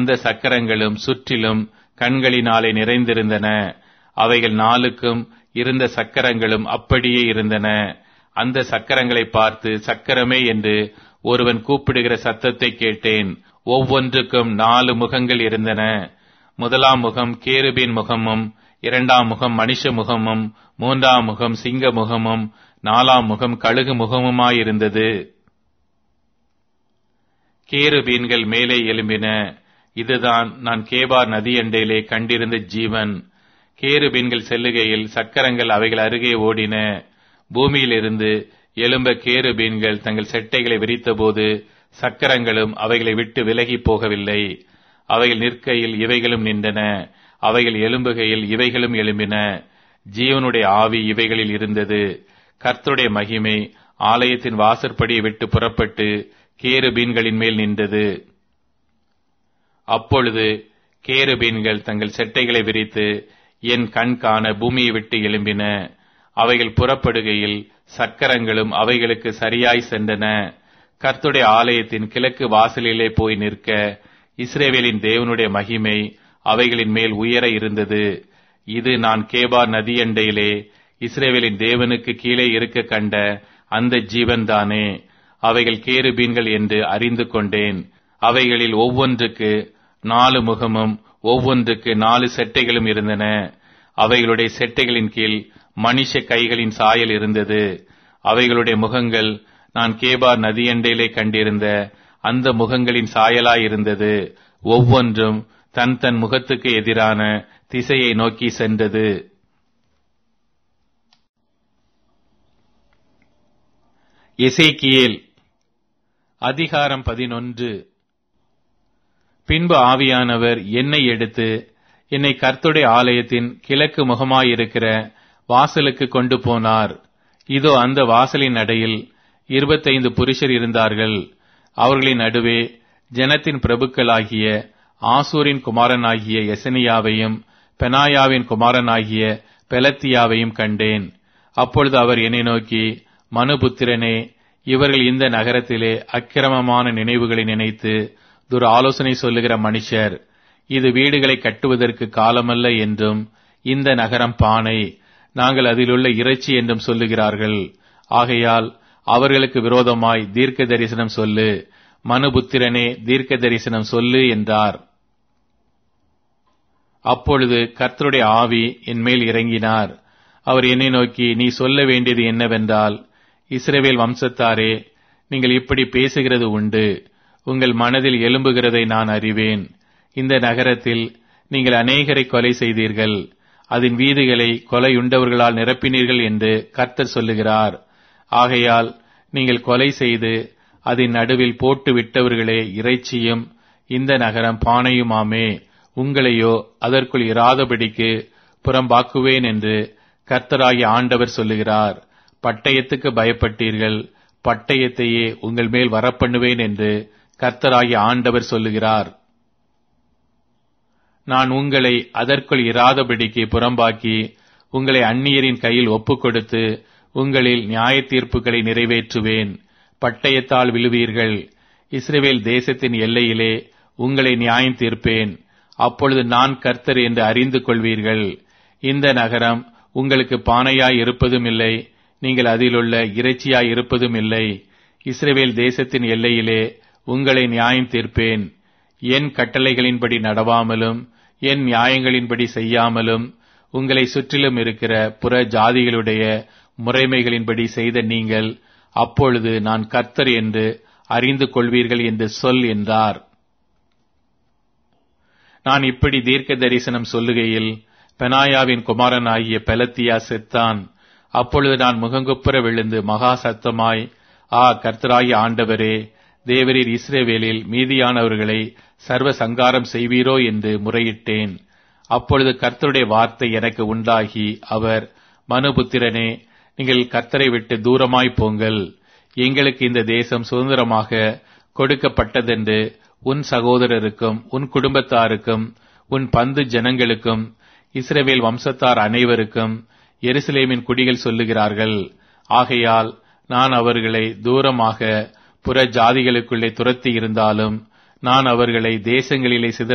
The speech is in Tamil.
அந்த சக்கரங்களும் சுற்றிலும் கண்களினாலே நிறைந்திருந்தன அவைகள் நாலுக்கும் இருந்த சக்கரங்களும் அப்படியே இருந்தன அந்த சக்கரங்களை பார்த்து சக்கரமே என்று ஒருவன் கூப்பிடுகிற சத்தத்தை கேட்டேன் ஒவ்வொன்றுக்கும் நாலு முகங்கள் இருந்தன முதலாம் முகம் கேருபின் முகமும் இரண்டாம் முகம் மனுஷ முகமும் மூன்றாம் முகம் சிங்க முகமும் நாலாம் முகம் கழுகு முகமுமாயிருந்தது கேருபீன்கள் மேலே எழும்பின இதுதான் நான் கேபார் நதியண்டையிலே கண்டிருந்த ஜீவன் கேருபீன்கள் செல்லுகையில் சக்கரங்கள் அவைகள் அருகே ஓடின பூமியிலிருந்து எழும்ப கேருபீன்கள் தங்கள் செட்டைகளை விரித்தபோது சக்கரங்களும் அவைகளை விட்டு விலகி போகவில்லை அவைகள் நிற்கையில் இவைகளும் நின்றன அவைகள் எழும்புகையில் இவைகளும் எழும்பின ஜீவனுடைய ஆவி இவைகளில் இருந்தது கர்த்தருடைய மகிமை ஆலயத்தின் வாசற்படியை விட்டு புறப்பட்டு கேருபீன்களின் மேல் நின்றது அப்பொழுது கேருபீன்கள் தங்கள் செட்டைகளை விரித்து என் கண் காண பூமியை விட்டு எழும்பின அவைகள் புறப்படுகையில் சக்கரங்களும் அவைகளுக்கு சரியாய் சென்றன கர்த்துடைய ஆலயத்தின் கிழக்கு வாசலிலே போய் நிற்க இஸ்ரேவேலின் தேவனுடைய மகிமை அவைகளின் மேல் உயர இருந்தது இது நான் கேபார் நதியண்டையிலே இஸ்ரேவேலின் தேவனுக்கு கீழே இருக்க கண்ட அந்த ஜீவன்தானே அவைகள் கேருபீன்கள் என்று அறிந்து கொண்டேன் அவைகளில் ஒவ்வொன்றுக்கு நாலு முகமும் ஒவ்வொன்றுக்கு நாலு செட்டைகளும் இருந்தன அவைகளுடைய செட்டைகளின் கீழ் மனுஷ கைகளின் சாயல் இருந்தது அவைகளுடைய முகங்கள் நான் கேபார் நதியண்டையிலே கண்டிருந்த அந்த முகங்களின் சாயலாயிருந்தது ஒவ்வொன்றும் தன் தன் முகத்துக்கு எதிரான திசையை நோக்கி சென்றது எசேக்கியேல் அதிகாரம் பதினொன்று பின்பு ஆவியானவர் என்னை எடுத்து என்னை கர்த்துடைய ஆலயத்தின் கிழக்கு முகமாயிருக்கிற வாசலுக்கு கொண்டு போனார் இதோ அந்த வாசலின் நடையில் இருபத்தைந்து புருஷர் இருந்தார்கள் அவர்களின் நடுவே ஜனத்தின் பிரபுக்களாகிய ஆசூரின் குமாரனாகிய எசனியாவையும் பெனாயாவின் குமாரனாகிய பெலத்தியாவையும் கண்டேன் அப்பொழுது அவர் என்னை நோக்கி மனுபுத்திரனே இவர்கள் இந்த நகரத்திலே அக்கிரமமான நினைவுகளை நினைத்து துர் ஆலோசனை சொல்லுகிற மனுஷர் இது வீடுகளை கட்டுவதற்கு காலமல்ல என்றும் இந்த நகரம் பானை நாங்கள் அதிலுள்ள இறைச்சி என்றும் சொல்லுகிறார்கள் ஆகையால் அவர்களுக்கு விரோதமாய் தீர்க்க தரிசனம் சொல்லு மனுபுத்திரனே தீர்க்க தரிசனம் சொல்லு என்றார் அப்பொழுது கர்த்தருடைய ஆவி என் மேல் இறங்கினார் அவர் என்னை நோக்கி நீ சொல்ல வேண்டியது என்னவென்றால் இஸ்ரேவேல் வம்சத்தாரே நீங்கள் இப்படி பேசுகிறது உண்டு உங்கள் மனதில் எழும்புகிறதை நான் அறிவேன் இந்த நகரத்தில் நீங்கள் அநேகரை கொலை செய்தீர்கள் அதன் வீதிகளை கொலையுண்டவர்களால் நிரப்பினீர்கள் என்று கர்த்தர் சொல்லுகிறார் ஆகையால் நீங்கள் கொலை செய்து அதன் நடுவில் போட்டு விட்டவர்களே இறைச்சியும் இந்த நகரம் பானையுமாமே உங்களையோ அதற்குள் இராதபடிக்கு புறம்பாக்குவேன் என்று கர்த்தராகிய ஆண்டவர் சொல்லுகிறார் பட்டயத்துக்கு பயப்பட்டீர்கள் பட்டயத்தையே உங்கள் மேல் வரப்பண்ணுவேன் என்று கர்த்தராகிய ஆண்டவர் சொல்லுகிறார் நான் உங்களை அதற்குள் இராதபடிக்கு புறம்பாக்கி உங்களை அந்நியரின் கையில் ஒப்புக் கொடுத்து உங்களில் நியாய தீர்ப்புகளை நிறைவேற்றுவேன் பட்டயத்தால் விழுவீர்கள் இஸ்ரேவேல் தேசத்தின் எல்லையிலே உங்களை நியாயம் தீர்ப்பேன் அப்பொழுது நான் கர்த்தர் என்று அறிந்து கொள்வீர்கள் இந்த நகரம் உங்களுக்கு பானையாய் இருப்பதும் இல்லை நீங்கள் அதிலுள்ள இறைச்சியாய் இருப்பதும் இல்லை இஸ்ரேவேல் தேசத்தின் எல்லையிலே உங்களை நியாயம் தீர்ப்பேன் என் கட்டளைகளின்படி நடவாமலும் என் நியாயங்களின்படி செய்யாமலும் உங்களை சுற்றிலும் இருக்கிற புற ஜாதிகளுடைய முறைமைகளின்படி செய்த நீங்கள் அப்பொழுது நான் கர்த்தர் என்று அறிந்து கொள்வீர்கள் என்று சொல் என்றார் நான் இப்படி தீர்க்க தரிசனம் சொல்லுகையில் பெனாயாவின் குமாரனாகிய பெலத்தியா செத்தான் அப்பொழுது நான் முகங்குப்புற விழுந்து மகா சத்தமாய் ஆ கர்த்தராகிய ஆண்டவரே தேவரீர் இஸ்ரேவேலில் மீதியானவர்களை சர்வ சங்காரம் செய்வீரோ என்று முறையிட்டேன் அப்பொழுது கர்த்தருடைய வார்த்தை எனக்கு உண்டாகி அவர் மனுபுத்திரனே நீங்கள் கர்த்தரை விட்டு தூரமாய் போங்கள் எங்களுக்கு இந்த தேசம் சுதந்திரமாக கொடுக்கப்பட்டதென்று உன் சகோதரருக்கும் உன் குடும்பத்தாருக்கும் உன் பந்து ஜனங்களுக்கும் இஸ்ரவேல் வம்சத்தார் அனைவருக்கும் எருசலேமின் குடிகள் சொல்லுகிறார்கள் ஆகையால் நான் அவர்களை தூரமாக புற ஜாதிகளுக்குள்ளே துரத்தி இருந்தாலும் நான் அவர்களை தேசங்களிலே சிதற